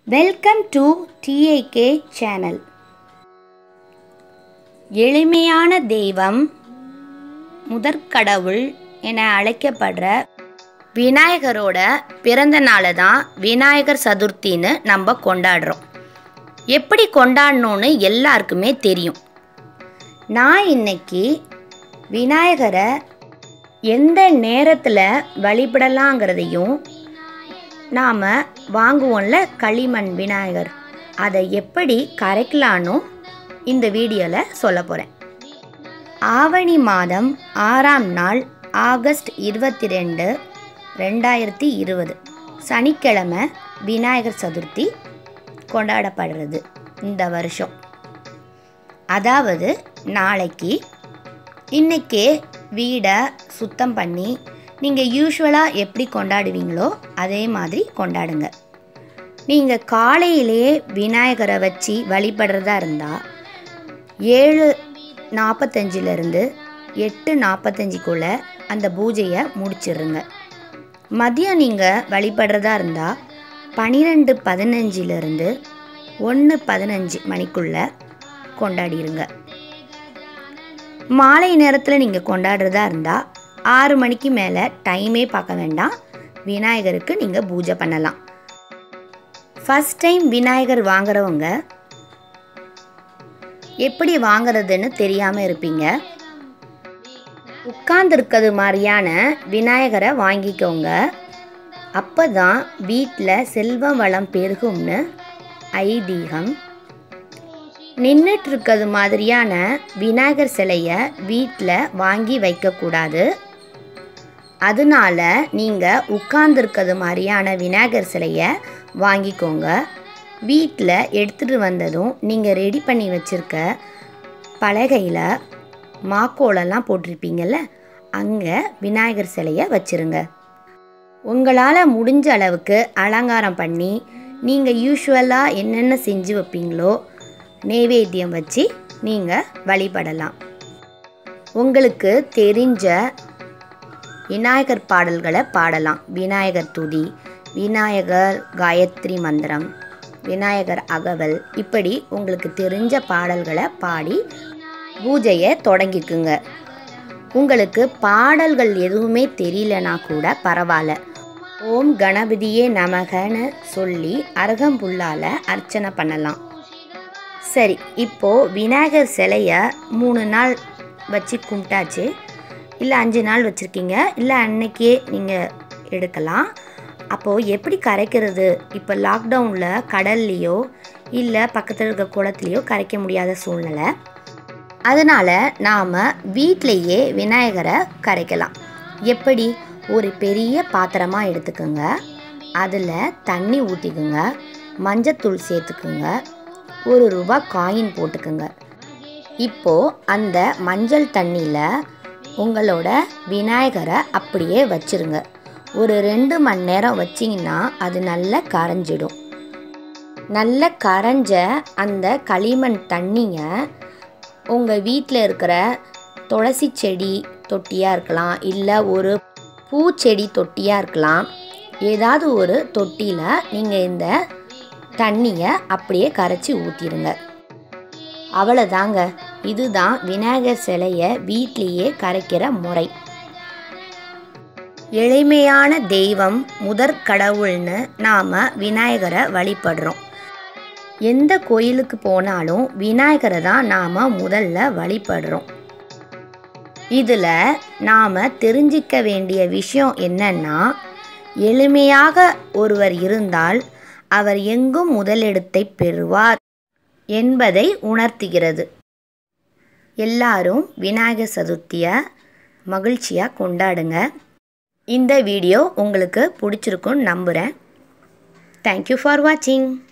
welcome to டிஐகே channel எளிமையான தெய்வம் முதற்கடவுள் என அழைக்கப்படுற விநாயகரோட பிறந்த நாளை தான் விநாயகர் சதுர்த்தின்னு நம்ம கொண்டாடுறோம் எப்படி கொண்டாடணும்னு எல்லாருக்குமே தெரியும் நான் இன்னைக்கு விநாயகரை எந்த நேரத்தில் வழிபடலாங்கிறதையும் நாம் வாங்குவோம்ல களிமண் விநாயகர் அதை எப்படி கரைக்கலான்னு இந்த வீடியோவில் சொல்ல போகிறேன் ஆவணி மாதம் ஆறாம் நாள் ஆகஸ்ட் இருபத்தி ரெண்டு ரெண்டாயிரத்தி இருபது சனிக்கிழமை விநாயகர் சதுர்த்தி கொண்டாடப்படுறது இந்த வருஷம் அதாவது நாளைக்கு இன்றைக்கே வீடை சுத்தம் பண்ணி நீங்கள் யூஸ்வலாக எப்படி கொண்டாடுவீங்களோ அதே மாதிரி கொண்டாடுங்க நீங்கள் காலையிலேயே விநாயகரை வச்சு வழிபடுறதா இருந்தால் ஏழு நாற்பத்தஞ்சிலேருந்து எட்டு நாற்பத்தஞ்சிக்குள்ளே அந்த பூஜையை முடிச்சிடுங்க மதியம் நீங்கள் வழிபடுறதா இருந்தால் பன்னிரெண்டு பதினஞ்சிலேருந்து ஒன்று பதினஞ்சு மணிக்குள்ளே கொண்டாடிடுங்க மாலை நேரத்தில் நீங்கள் கொண்டாடுறதா இருந்தால் ஆறு மணிக்கு மேலே டைமே பார்க்க வேண்டாம் விநாயகருக்கு நீங்கள் பூஜை பண்ணலாம் ஃபஸ்ட் டைம் விநாயகர் வாங்குறவங்க எப்படி வாங்குறதுன்னு தெரியாமல் இருப்பீங்க உட்கார்ந்துருக்கிறது மாதிரியான விநாயகரை வாங்கிக்கோங்க அப்போ தான் வீட்டில் செல்வ வளம் பெருகும்னு ஐதீகம் நின்றுட்டு இருக்கிறது மாதிரியான விநாயகர் சிலையை வீட்டில் வாங்கி வைக்கக்கூடாது அதனால நீங்கள் உட்கார்ந்துருக்கிறது மாதிரியான விநாயகர் சிலையை வாங்கிக்கோங்க வீட்டில் எடுத்துகிட்டு வந்ததும் நீங்கள் ரெடி பண்ணி வச்சுருக்க பலகையில் மாக்கோலெல்லாம் போட்டிருப்பீங்கள்ல அங்கே விநாயகர் சிலையை வச்சுருங்க உங்களால் முடிஞ்ச அளவுக்கு அலங்காரம் பண்ணி நீங்கள் யூஸ்வலாக என்னென்ன செஞ்சு வைப்பீங்களோ நெய்வேத்தியம் வச்சு நீங்கள் வழிபடலாம் உங்களுக்கு தெரிஞ்ச விநாயகர் பாடல்களை பாடலாம் விநாயகர் துதி விநாயகர் காயத்ரி மந்திரம் விநாயகர் அகவல் இப்படி உங்களுக்கு தெரிஞ்ச பாடல்களை பாடி பூஜையை தொடங்கிக்குங்க உங்களுக்கு பாடல்கள் எதுவுமே தெரியலனா கூட பரவாயில்ல ஓம் கணபதியே நமகன்னு சொல்லி அருகம்புல்லால் அர்ச்சனை பண்ணலாம் சரி இப்போது விநாயகர் சிலையை மூணு நாள் வச்சு கும்பிட்டாச்சு இல்லை அஞ்சு நாள் வச்சுருக்கீங்க இல்லை அன்னைக்கே நீங்கள் எடுக்கலாம் அப்போது எப்படி கரைக்கிறது இப்போ லாக்டவுனில் கடல்லையோ இல்லை பக்கத்தில் இருக்க குளத்துலையோ கரைக்க முடியாத சூழ்நிலை அதனால் நாம் வீட்டிலையே விநாயகரை கரைக்கலாம் எப்படி ஒரு பெரிய பாத்திரமாக எடுத்துக்கோங்க அதில் தண்ணி ஊற்றிக்குங்க மஞ்சத்தூள் சேர்த்துக்குங்க ஒரு ரூபா காயின் போட்டுக்குங்க இப்போது அந்த மஞ்சள் தண்ணியில் உங்களோட விநாயகரை அப்படியே வச்சிருங்க ஒரு ரெண்டு மணி நேரம் வச்சிங்கன்னா அது நல்லா கரைஞ்சிடும் நல்ல கரைஞ்ச அந்த களிமண் தண்ணியை உங்கள் வீட்டில் இருக்கிற துளசி செடி தொட்டியாக இருக்கலாம் இல்லை ஒரு பூச்செடி தொட்டியாக இருக்கலாம் ஏதாவது ஒரு தொட்டியில் நீங்கள் இந்த தண்ணியை அப்படியே கரைச்சி ஊற்றிடுங்க அவ்வளோதாங்க இதுதான் விநாயகர் சிலையை வீட்லேயே கரைக்கிற முறை எளிமையான தெய்வம் முதற் கடவுள்னு நாம் விநாயகரை வழிபடுறோம் எந்த கோயிலுக்கு போனாலும் விநாயகரை தான் நாம் முதல்ல வழிபடுறோம் இதில் நாம் தெரிஞ்சிக்க வேண்டிய விஷயம் என்னன்னா எளிமையாக ஒருவர் இருந்தால் அவர் எங்கும் முதலிடத்தை பெறுவார் என்பதை உணர்த்துகிறது எல்லாரும் விநாயகர் சதுர்த்தியை மகிழ்ச்சியாக கொண்டாடுங்க இந்த வீடியோ உங்களுக்கு பிடிச்சிருக்குன்னு நம்புகிறேன் தேங்க்யூ ஃபார் வாட்சிங்